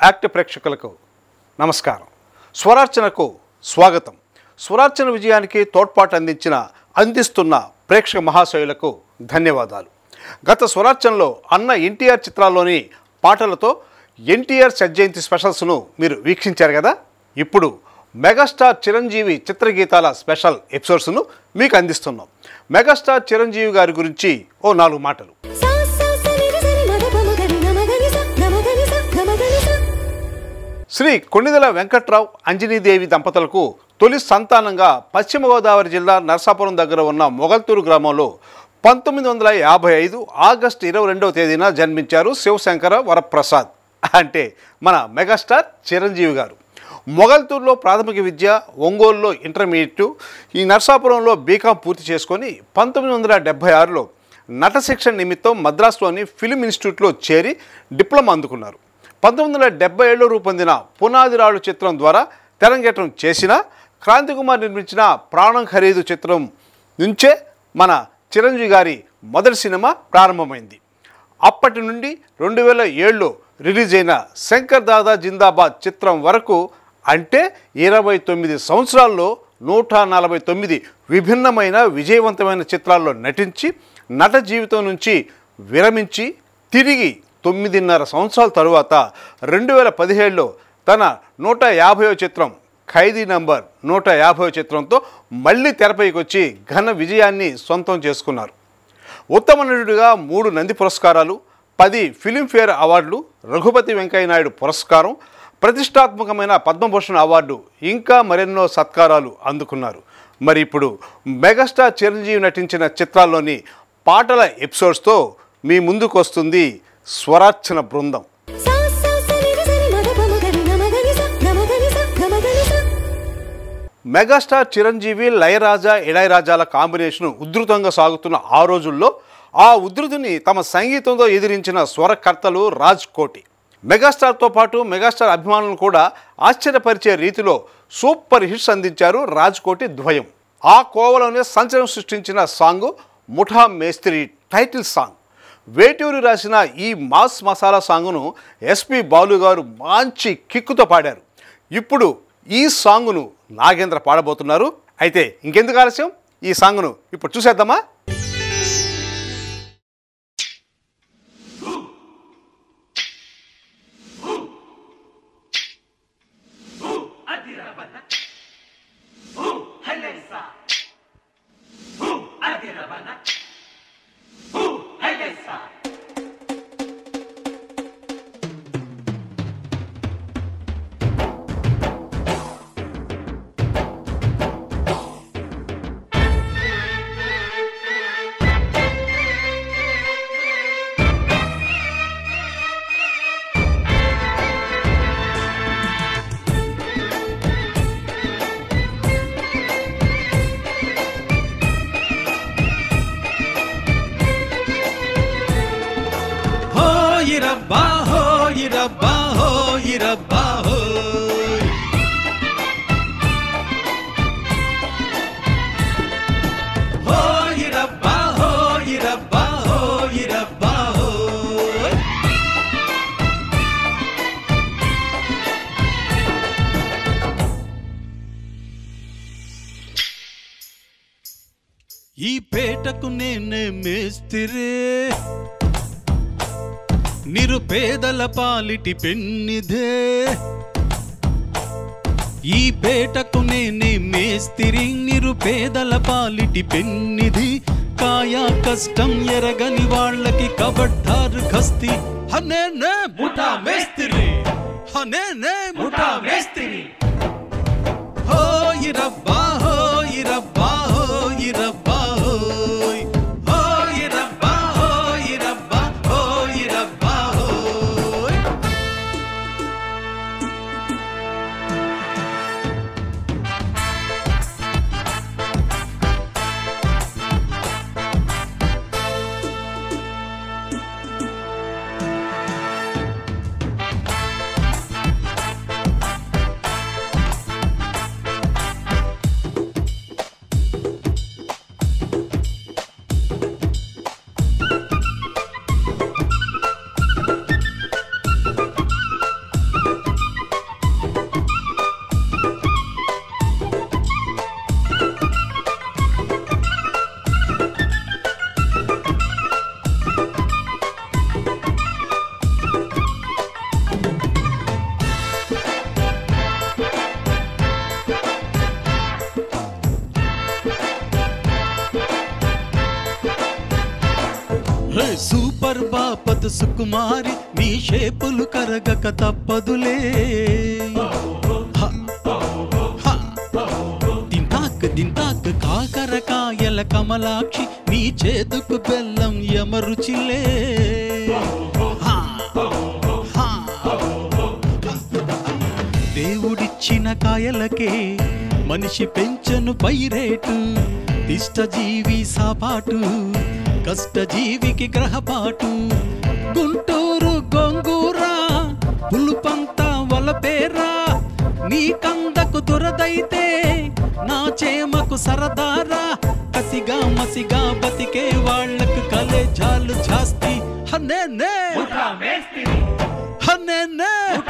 Act ప్రేక్షకులకు నమస్కారం స్వరార్చనకు స్వాగతం స్వరార్చన విజయానికి తోడ్పాటు అందించిన అందిస్తున్న ప్రేక్షక మహాశయులకు ధన్యవాదాలు గత స్వరార్చనలో అన్న ఎన్టీఆర్ చిత్రాల్లోని పాటలతో ఎన్టీఆర్ జయంతి స్పెషల్స్ను మీరు వీక్షించారు కదా ఇప్పుడు మెగాస్టార్ చిరంజీవి చిత్రగీతాల స్పెషల్ ఎపిసోడ్స్ను మీకు అందిస్తున్నాం మెగాస్టార్ చిరంజీవి గారి గురించి ఓ నాలుగు మాటలు సా సా సని రి సని మద పమ గరి నమ గరి స నమ గరి స గమ గరి స శ్రీ కొణిదెల వెంకట్రావు అంజనీదేవి దంపతులకు తొలి సంతానంగా పశ్చిమ గోదావరి జిల్లా నరసాపురం దగ్గర ఉన్న మొగల్తూరు గ్రామంలో పంతొమ్మిది వందల యాభై ఐదు ఆగస్టు ఇరవై రెండవ తేదీన జన్మించారు శివశంకర వరప్రసాద్ అంటే మన మెగాస్టార్ చిరంజీవి గారు మొగల్తూరులో ప్రాథమిక విద్య ఒంగోలులో ఇంటర్మీడియట్ ఈ నరసాపురంలో బీకాం పూర్తి చేసుకొని పంతొమ్మిది వందల డెబ్భై ఆరులో నట శిక్షణ నిమిత్తం మద్రాసులోని ఫిలిం ఇన్స్టిట్యూట్లో చేరి డిప్లొమా అందుకున్నారు పంతొమ్మిది వందల డెబ్బై ఏడులో రూపొందిన పునాదిరాళ్ళు చిత్రం ద్వారా తెరంగేటం చేసిన క్రాంతికుమార్ నిర్మించిన ప్రాణం ఖరీదు చిత్రం నుంచే మన చిరంజీవి గారి మొదటి సినిమా ప్రారంభమైంది అప్పటి నుండి రెండు వేల ఏడులో రిలీజ్ అయిన శంకర్ దాదా జిందాబాద్ చిత్రం వరకు అంటే ఇరవై తొమ్మిది సంవత్సరాల్లో నూట నలభై తొమ్మిది విభిన్నమైన విజయవంతమైన చిత్రాల్లో నటించి నట జీవితం నుంచి విరమించి తిరిగి తొమ్మిదిన్నర సంవత్సరాల తరువాత రెండు వేల పదిహేడులో తన నూట యాభైవ చిత్రం ఖైదీ నంబర్ నూట యాభైవ చిత్రంతో మళ్ళీ తెరపైకి వచ్చి ఘన విజయాన్ని సొంతం చేసుకున్నారు ఉత్తమ నటుడిగా మూడు నంది పురస్కారాలు పది ఫిలింఫేర్ అవార్డులు రఘుపతి వెంకయ్య నాయుడు పురస్కారం ప్రతిష్టాత్మకమైన పద్మభూషణ్ అవార్డు ఇంకా మరెన్నో సత్కారాలు అందుకున్నారు మరి ఇప్పుడు మెగాస్టార్ చిరంజీవి నటించిన చిత్రాల్లోని పాటల ఎపిసోడ్స్తో మీ ముందుకు వస్తుంది స్వరార్చన బృందం సా సా సని రి సని మద పమ గరి నమ గరి స నమ గరి స గమ గరి స మెగాస్టార్ చిరంజీవి లయరాజా ఇళయరాజాల కాంబినేషన్ ఉధృతంగా సాగుతున్న ఆ రోజుల్లో ఆ ఉధృతిని తమ సంగీతంతో ఎదిరించిన స్వరకర్తలు రాజ్ కోటి మెగాస్టార్తో పాటు మెగాస్టార్ అభిమానులను కూడా ఆశ్చర్యపరిచే రీతిలో సూపర్ హిట్స్ అందించారు రాజ్ కోటి ద్వయం ఆ కోవలోనే సంచలనం సృష్టించిన సాంగ్ ముఠా మేస్త్రి టైటిల్ సాంగ్ వేటూరి రాసిన ఈ మాస్ మసాలా సాంగ్ను ఎస్పి బాలు గారు మంచి కిక్కుతో పాడారు ఇప్పుడు ఈ సాంగ్ను నాగేంద్ర పాడబోతున్నారు అయితే ఇంకెందుకు ఆలస్యం ఈ సాంగ్ను ఇప్పుడు చూసేద్దామా హోయి రబ్బా హోయి రబ్బా హోయి రబ్బా హోయ్ హోయి రబ్బా హోయి రబ్బా హోయి రబ్బా హోయ్ ఈ పేటకు నేనే మేస్తిరే నిరుపేదల పాలిటి పెన్నిదే ఈ పేటకు నేనే మేస్తిరి నిరుపేదల పాలిటి పెన్నిది కాయా కష్టం ఎరగని వాళ్ళకి కబడ్డారు ఖస్తి హనే నే ముఠా మేస్తిరి హనే నే ముఠా మేస్తిరి హోయి రబ్బా హోయి రబ్బా హోయి రబ్బా హోయ్ హోయి రబ్బా హోయి రబ్బా హోయి రబ్బా హోయ్ హే, సూపర్ బాపత్ సుకుమారి నీ షేపులు కరగక తప్పదులే హ, హ. దింతాక్ దింతాక్ కాకరకాయల కమలాక్షి నీ చేతుకు బెల్లం యమరుచిలే హ, హ. దేవుడిచ్చిన కాయలకే మనిషి పెంచను పైరేటు ఇష్టజీవి సాపాటు కష్టజీవికి గ్రహపాటు గుంటూరు గొంగూరా పులుపంత వలపేరా నీ కందకు దురదైతే నా చేమకు సరదారా కసిగా మసిగా బతికే వాళ్ళకు కలేజాలు జాస్తి హనే నే హనే నే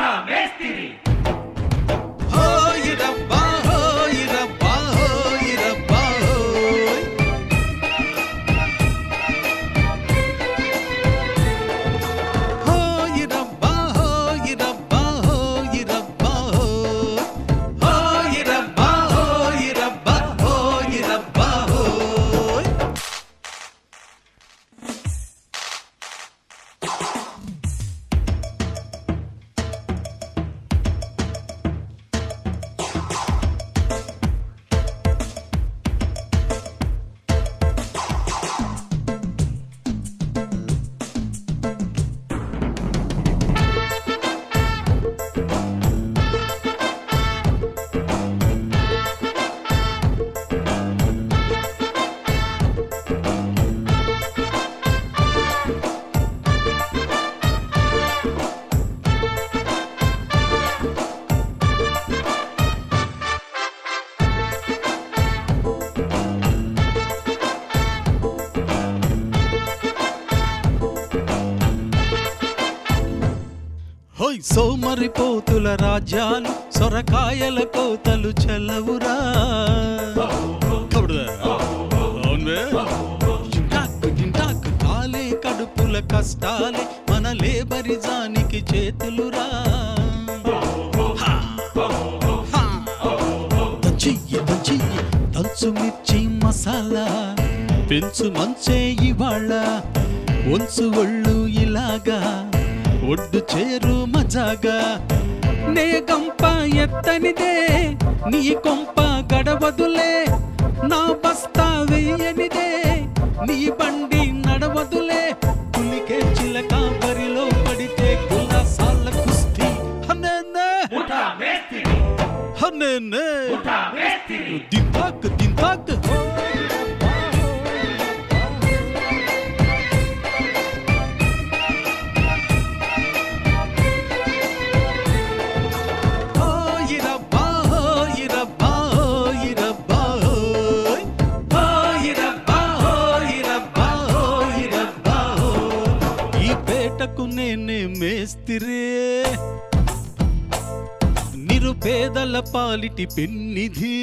హోయ్ రబ్బా హోయ్ రబ్బా హోయ్ రబ్బా హోయ్ హోయ్ రబ్బా హోయ్ రబ్బా హోయ్ రబ్బా హోయ్ హోయ్ రబ్బా హోయ్ రబ్బా హోయ్ రబ్బా హోయ్ హోయ్ సోమరిపోతుల రాజ్యాలు సొరకాయల కోతలు చెల్లవురా కబుడుదా? అవునువే? జింటాక్ జింటాక్ కాలే కడుపుల కష్టాలే మన లేబరిజానికి చేతులురా హా, హా. దంచెయ్యి దంచెయ్యి దంచు మిర్చి మసాలా పెంచు మంచే ఇవాళ ఒంచు ఒళ్ళు ఇలాగా ఒడ్డు చేరు మజాగా నే గంప ఎత్తనిదే నీ కొంప గడవదులే నా బస్తా వెయ్యనిదే నీ బండి నడవదులే పులికే చిలక బరిలో పడితే గులాసాల కుస్తీ హనేనే హనేనే దింతాక్ దింతాక్ హోయ్ రబ్బా హోయ్ రబ్బా హోయ్ రబ్బా హోయ్ హోయ్ రబ్బా హోయ్ రబ్బా హోయ్ రబ్బా హోయ్ ఈ పేటకు నేనే మేస్తిరే నిరుపేదల పాలిటి పెన్నిధి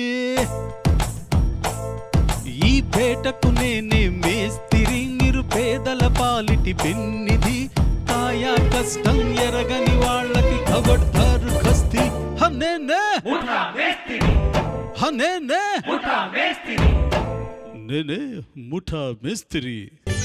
ఈ పేటకు నేనే మేస్తిరి నిరుపేదల పాలిటి పెన్నిధి కాయా కష్టం ఎరగని వాళ్ళకి ఖబర్దారు ఖస్తి హనేనే హనేనే నేనే ముఠా మేస్తిరి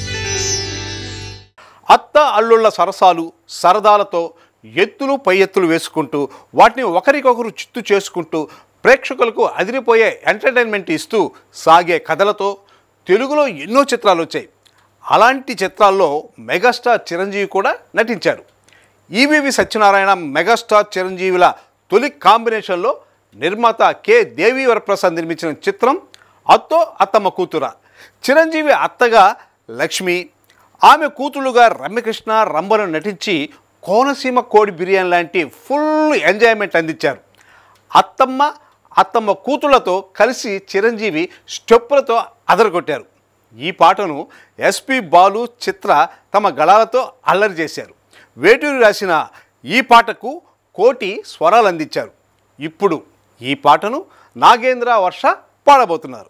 అత్త అల్లుళ్ళ సరసాలు సరదాలతో ఎత్తులు పై ఎత్తులు వేసుకుంటూ వాటిని ఒకరికొకరు చిత్తు చేసుకుంటూ ప్రేక్షకులకు అదిరిపోయే ఎంటర్టైన్మెంట్ ఇస్తూ సాగే కథలతో తెలుగులో ఎన్నో చిత్రాలు వచ్చాయి అలాంటి చిత్రాల్లో మెగాస్టార్ చిరంజీవి కూడా నటించారు ఈవీవి సత్యనారాయణ మెగాస్టార్ చిరంజీవుల తొలి కాంబినేషన్లో నిర్మాత కె దేవి వరప్రసాద్ నిర్మించిన చిత్రం అత్తో అత్తమ్మ కూతుర చిరంజీవి అత్తగా లక్ష్మి ఆమె కూతుళ్ళుగా రమ్యకృష్ణ రంభను నటించి కోనసీమ కోడి బిర్యానీ లాంటి ఫుల్ ఎంజాయ్మెంట్ అందించారు అత్తమ్మ అత్తమ్మ కూతుళ్లతో కలిసి చిరంజీవి స్టెప్పులతో అదరగొట్టారు ఈ పాటను ఎస్పి బాలు చిత్ర తమ గళాలతో అల్లరి చేశారు వేటూరి రాసిన ఈ పాటకు కోటి స్వరాలు అందించారు ఇప్పుడు ఈ పాటను నాగేంద్ర వర్ష పాడబోతున్నారు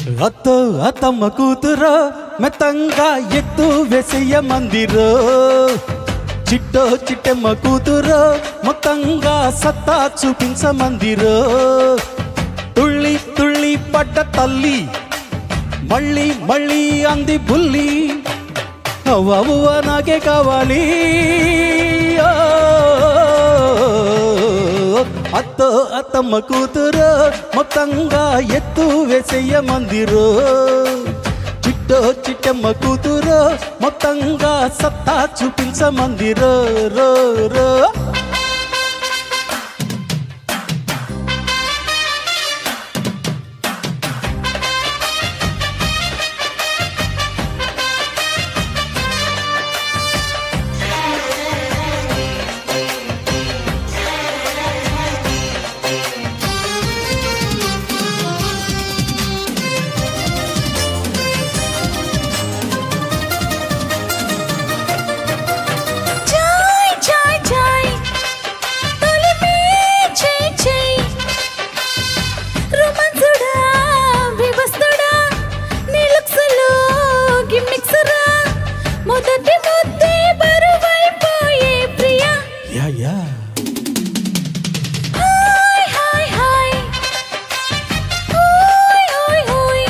అత్తో అత్తమ్మ కూతురో మెత్తంగా ఎత్తు వేసయ్య మందిరో చిట్టో చిట్టమ్మ కూతురో మొత్తంగా సత్తా చూపించ మందిరో తుళ్ళి తుళ్ళి పడ్డ తల్లి మళ్ళీ మళ్ళీ అంది బుల్లి అవ్వ నాకే కావాలి ఓ, అత్తో అత్తమ్మ కూతురు మొత్తంగా ఎత్తు వేసేయ మందిరో చిట్టో చిట్టమ్మ కూతురు మొత్తంగా సత్తా చూపించ మందిరో రో రో చాయ్ చాయ్ చాయ్ తొలిపే చేయి చేయి రొమాన్సుడా వివస్తుడా నీ లుక్స్లో గిమ్మిక్సురా మొదటి ముద్దే బరువైపోయే ప్రియా యా యా హాయ్ హాయ్ హాయ్ ఓయ్ ఓయ్ ఓయ్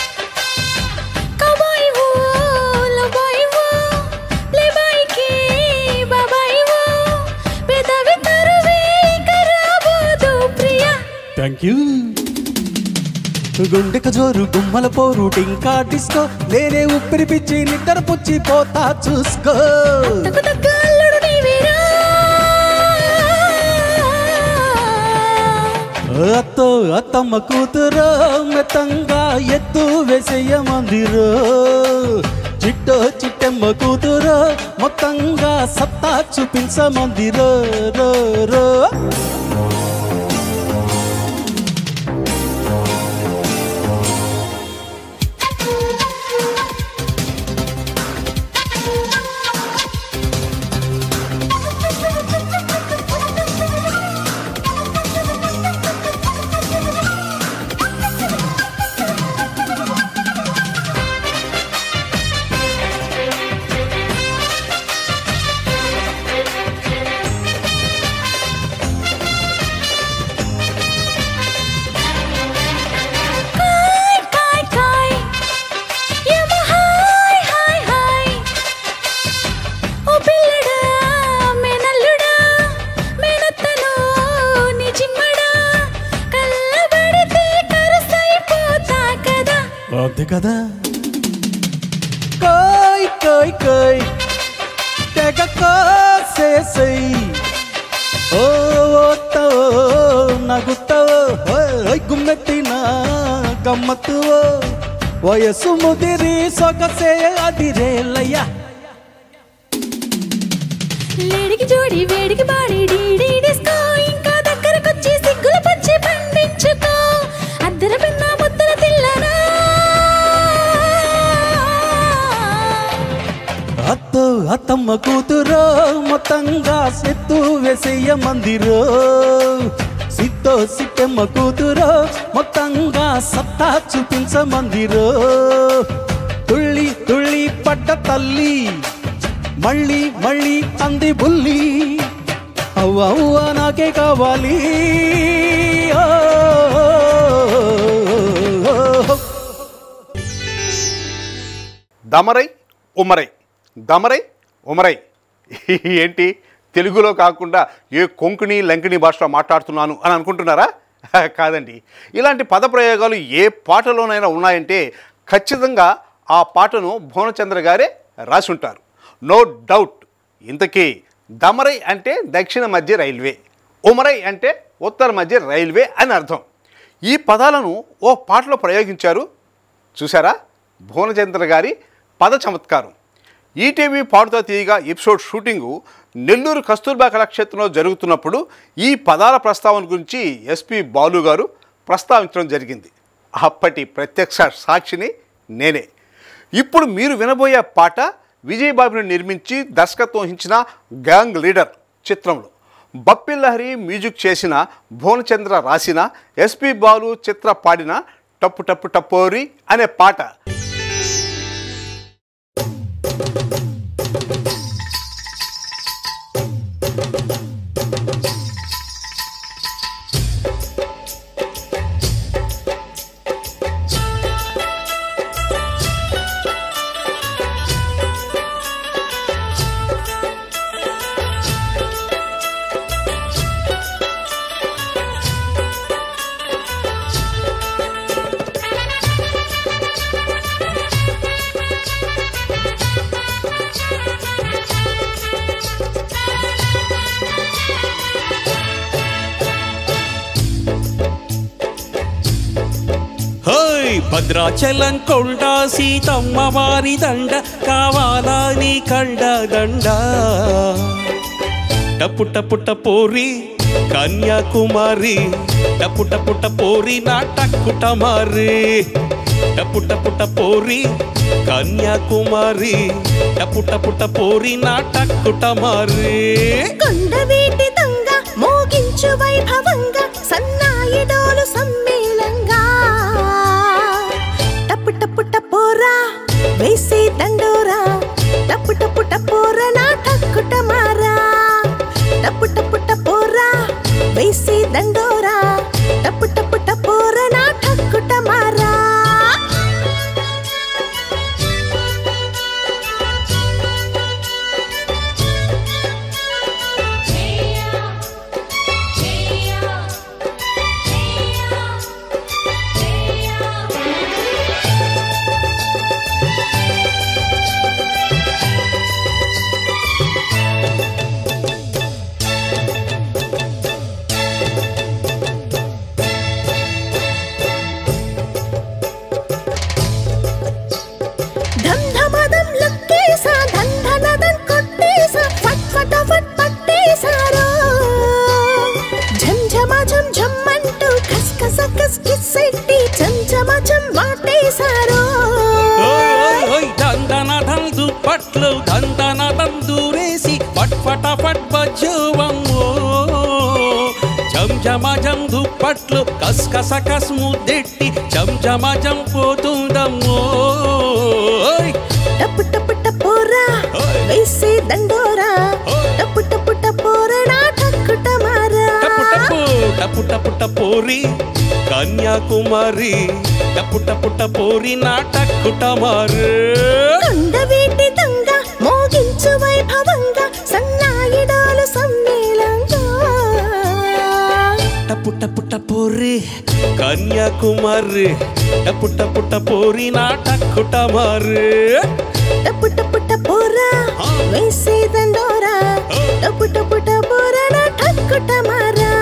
కబాయ్ వో లబాయ్ వో ప్లేబాయ్ కే బాబాయ్ వో పెదవి తరువే ఇక రాబోదు ప్రియా థ్యాంక్ యూ గుండెక జోరు గుమ్మల పోరు టింకా డిస్కో నేనే ఉప్పిరి పిచ్చి నిద్ర పుచ్చి పోతా చూసుకో తకు తగ్గ అల్లుడు నీవేరా అత్తో అత్తమ్మ కూతురు మెత్తంగా ఎత్తు వేసేయ మందిరో చిట్టో చిట్టమ్మ కూతురు మొత్తంగా సత్తా చూపించ మందిరో రో రో కాయ్ కాయ్ కాయ్ యమ హాయ్ హాయ్ హాయ్ ఓ పిల్లడా మేనల్లుడా మేనత్తను నీ చిమ్మడా కళ్ళబడితే కరుసైపోతా కదా అంతే కదా కోయ్ కోయ్ కోయ్ తెగ కోసేసై ఓ ఓతో నగుతావో ఓయ్ గుమ్మెత్తిన గమ్మత్తువో వయస్సు ముదిరి సొగసే అదిరేలయ్యా లేడికి జోడి వేడికి బాడి డీడీ డిస్కో ఇంకా దగ్గరకొచ్చి సిగ్గుల పచ్చి పండించుకో అద్దర పిన్న ముద్దల తిల్లనా అత్తో అత్తమ్మ కూతురో మొత్తంగా సెత్తు వేసేయ మందిరో సిత్తో సిట్టమ్మ కూతురో మొత్తంగా సత్తా చూపించ మందిరో తుళ్ళి తుళ్ళి పడ్డ తల్లి మళ్ళీ మళ్ళీ అంది బుల్లి అవ్వ అవ్వ నాకే కావాలి ఓ, ఓ, ఓ. దమరై ఉమరై దమరై ఉమరై ఏంటి తెలుగులో కాకుండా ఏ కొంకణి లంకిణి భాషలో మాట్లాడుతున్నాను అని అనుకుంటున్నారా కాదండి ఇలాంటి పదప్రయోగాలు ఏ పాటలోనైనా ఉన్నాయంటే ఖచ్చితంగా ఆ పాటను భువనచంద్ర గారే రాసి ఉంటారు నో డౌట్ ఇంతకీ దమరై అంటే దక్షిణ మధ్య రైల్వే ఉమరై అంటే ఉత్తర మధ్య రైల్వే అని అర్థం ఈ పదాలను ఓ పాటలో ప్రయోగించారు చూసారా భువనచంద్ర గారి పద చమత్కారం ఈటీవీ పాడుతా తీయగా ఎపిసోడ్ షూటింగు నెల్లూరు కస్తూర్బా కళాక్షేత్రంలో జరుగుతున్నప్పుడు ఈ పదాల ప్రస్తావన గురించి ఎస్పి బాలు గారు ప్రస్తావించడం జరిగింది అప్పటి ప్రత్యక్ష సాక్షిని నేనే ఇప్పుడు మీరు వినబోయే పాట విజయబాబుని నిర్మించి దర్శకత్వం వహించిన గ్యాంగ్ లీడర్ చిత్రంలో బప్పిల్లహరి మ్యూజిక్ చేసిన భువనచంద్ర రాసిన ఎస్పి బాలు చిత్ర పాడిన టప్పు టప్పు టపోరి అనే పాట హోయ్ భద్రాచలం కొండ సీతమ్మ వారి దండ కావాలా నీ కండ దండ టపుట పుట్ట పోరి కన్యాకుమారి టపుట పుట్ట పోరి నా టక్కుట మారి టపుట పుట్ట పోరి కన్యాకుమారి టపుట పుట్ట పోరి నా టక్కుట మారి కొండవీటి దొంగ మోగించు వైభవంగా సన్నాయిడోలు సమ్మేళంగా టప్పు టప్పు టపోరా వేసే దండోరా టప్పు టప్పు టపోరా నా టక్కుట మారా టప్పు టప్పు టపోరా వేసే దండోరా టప్పు టప్పు టపోరా నా టక్కుట మారా ధమ్ ధమదం లొక్కేసా ధన్ ధనదన్ కొట్టేసా ఫట్ ఫట ఫట్ పట్టేసారో ఝమ్ ఝమ ఝమ్ ఝమ్ అంటూ కస్ కస కస్ కిస్సెట్టి ఝమ్ ఝమ ఝమ్ వాటేసారో ఓయ్ ఓయ్ ఓయ్ దందన దందు పట్లు దందన దందూరేసి పట్ ఫట ఫట్ బజ్జువమ్మో జం జమ జం దుప్పట్లు కస్ కస కస్ ముద్దెట్టి జం జమ జం పోతుందమ్మో ఓయ్ టప్పు టప్పు టపోరా ఓయ్. వేసే దండోరా ఓయ్. టప్పు టప్పు టపోరా నా టక్కుట మారా టపు టపు టపు టపు టపోరి కన్యాకుమారి టపు టపు టపోరి నాటకుట మారు కొండవీటి దొంగ మోగించు వైభవంగా సన్నాయిడాలు సమ్మేళంగా టపు టపు టపోరి కన్యాకుమారి టపు టపు టపోరి నాటకుట మారు టప్పు టప్పు టపోరా ఆ. వేసే దండోరా ఆ. టప్పు టప్పు టపోరా నా టక్కుట మారా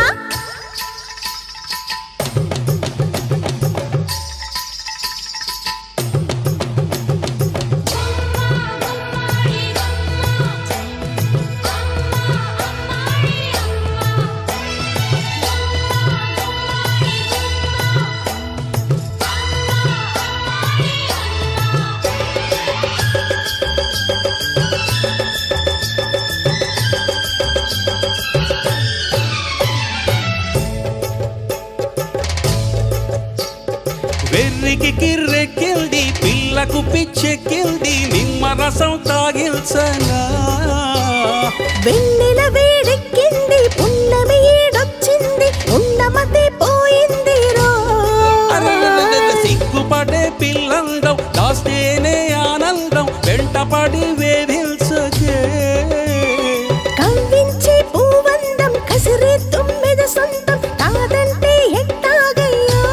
వెర్రికి కిర్రెక్కిల్ది పిల్లకు పిచ్చెక్కిల్ది నిమ్మ రసం తాగిల్సనా వెన్నెల వేడెక్కింది పున్నమి ఏడొచ్చింది ఉన్నమతి పోయింది రో అరరరరర సిగ్గుపడే పిల్లందం దాస్తేనే ఆనందం వెంటపడి వేధిల్సకే కవ్వించే పూవందం కసిరే తుమ్మెద సొంతం కాదంటే ఎట్టాగయ్యో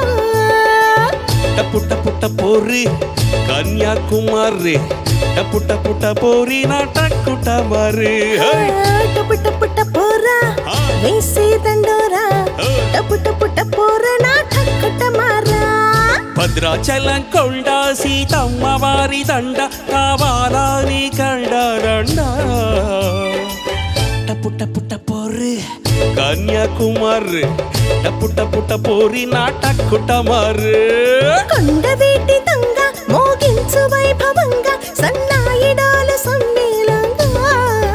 టపు టపు టపోరి కన్యాకుమారి టపు టపు టపోరి నాటకుట మరి హై! టపు టపు టపోరా ఆ. వేసే దండోరా ఆ. టపు టపు టపోరా నా టక్కుట మారా భద్రాచలం కొండ సీతమ్మ వారి దండ కావాలా నీ కండ రండ టపు టపు టపోరి కన్యాకుమారి టపు టపు టపోరి నాటకుట మరి కొండవీటి దొంగ మోగించు వైభవంగా సన్నాయిడాలు సమ్మేళంగా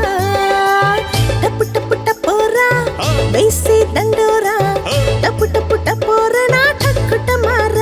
టపు టపు టపోరా ఆ. వేసే దండోరా ఆ. టపు టపు టపోరా నా టక్కుట మారా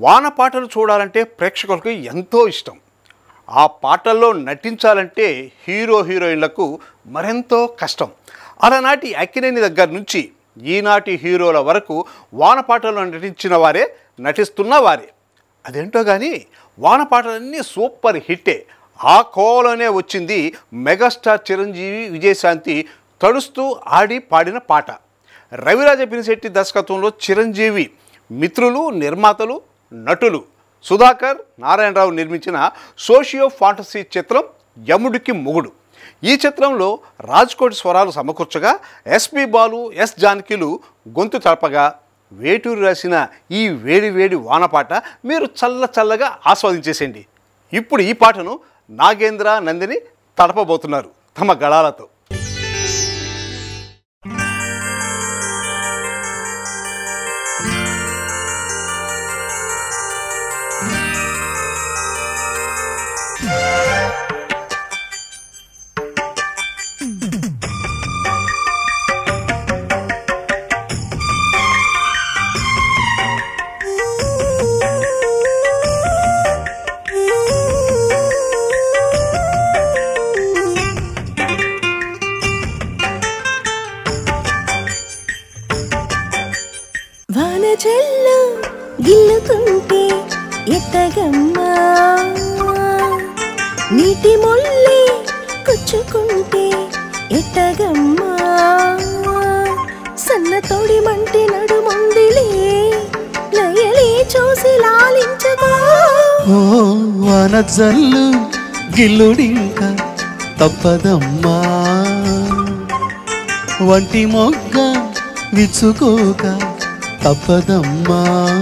వాన పాటలు చూడాలంటే ప్రేక్షకులకు ఎంతో ఇష్టం ఆ పాటల్లో నటించాలంటే హీరో హీరోయిన్లకు మరెంతో కష్టం అలనాటి అక్కినేని దగ్గర నుంచి ఈనాటి హీరోల వరకు వాన పాటల్లో నటించిన వారే నటిస్తున్న వారే అదేంటో కానీ వాన పాటలన్నీ సూపర్ హిట్టే ఆ కోవలోనే వచ్చింది మెగాస్టార్ చిరంజీవి విజయశాంతి తడుస్తూ ఆడి పాడిన పాట రవిరాజ పినిశెట్టి దర్శకత్వంలో చిరంజీవి మిత్రులు నిర్మాతలు నటులు సుధాకర్ నారాయణరావు నిర్మించిన సోషియో ఫాంటసీ చిత్రం యముడికి మొగుడు ఈ చిత్రంలో రాజ్కోట్ స్వరాలు సమకూర్చగా ఎస్పి బాలు ఎస్ జానకిలు గొంతు తడపగా వేటూరు రాసిన ఈ వేడి వేడి వానపాట మీరు చల్ల చల్లగా ఆస్వాదించేసేయండి ఇప్పుడు ఈ పాటను నాగేంద్ర నందిని తడపబోతున్నారు తమ గళాలతో వాన జల్లు గిల్లుతుంటే ఎట్టగమ్మా నీటి మొల్లి కుచ్చుకుంటే ఎట్టగమ్మా సన్న తోడి మంటి నడుముందిలే లయలే చూసి లాలించగా ఓ వాన జల్లు గిల్లుడింక తప్పదమ్మా వంటి మొగ్గ విచ్చుకోక తప్పదమ్మా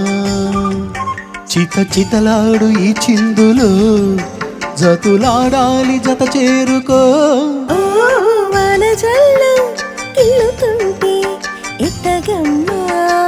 చిత చితలాడు ఈ చిందులో జతులాడాలి జత చేరుకో ఓ వాన జల్లు గిల్లుతుంటే ఎట్టగమ్మా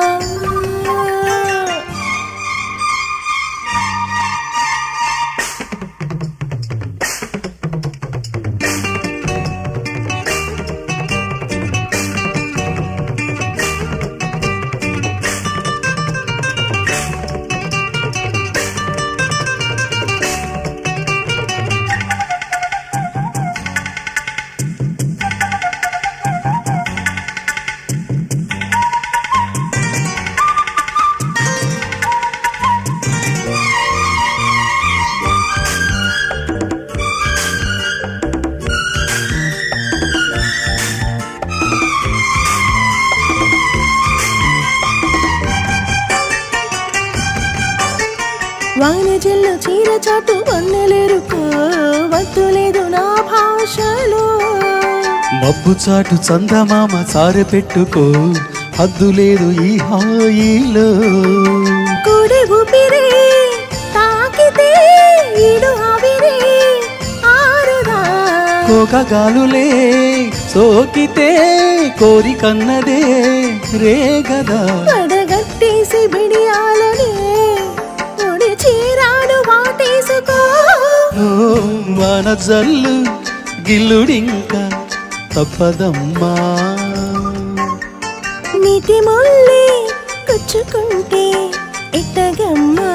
వాన జల్లు చీర చాటు వన్నెలేరుకో వద్దు లేదు నా భాషలో మబ్బు చాటు చందమామ సారె పెట్టుకో హద్దు లేదు ఈ హాయిలో కూడి ఊపిరే తాకితే ఈడు ఆవిరే ఆరుదా కోకగాలులే సోకితే కోరికన్నదే రేగదా పడగట్టేసి బిడియాలనే ఒడి చీరాడు వాటేసుకో ఓ వాన జల్లు గిల్లుడింక తప్పదమ్మా నీటి ముల్లి కుచ్చుకుంటే ఎట్టగమ్మా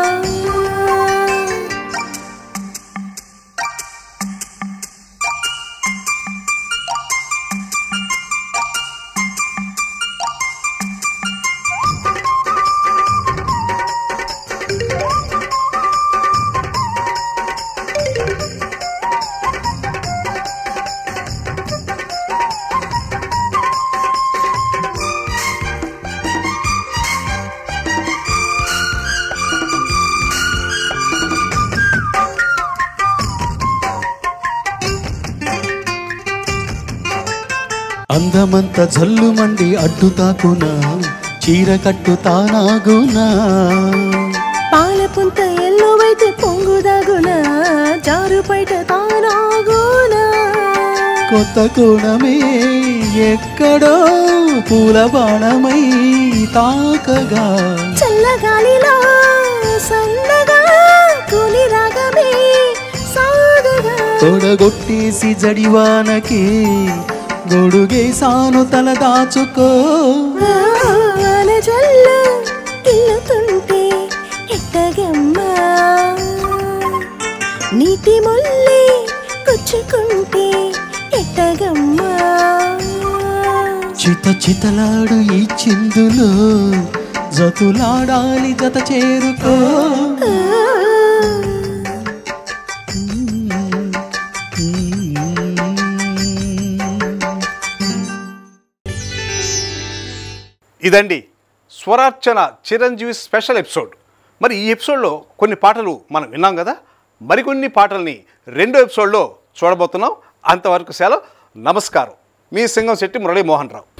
అందమంత జల్లు మండి అడ్డు తాకునా చీర కట్టు తానాగునా పాల పుంత ఎల్లోవైతే పొంగుదాగునా జారు బయట తానాగునా కొత్త కోణమే ఎక్కడో పూల బాణమై తాకగా చల్లగాలిలో సన్నగా కూలి రాగమే సాగగా తొడగొట్టేసి జడివానకి గొడుగేసాను తల దాచుకో వాన జల్లు గిల్లుతుంటే ఎట్ట ఎట్టగమ్మా నీటి ముల్లే గుచ్చుకుంటే ఎట్టగమ్మా చిత చితలాడు ఈ చిందులో జతులాడాలి జత చేరుకో ఆ. ఇదండి స్వరార్చన చిరంజీవి స్పెషల్ ఎపిసోడ్ మరి ఈ ఎపిసోడ్లో కొన్ని పాటలు మనం విన్నాం కదా మరికొన్ని పాటల్ని రెండో ఎపిసోడ్లో చూడబోతున్నాం అంతవరకు సెలవు నమస్కారం మీ సింగం శెట్టి మురళీ మోహన్ రావు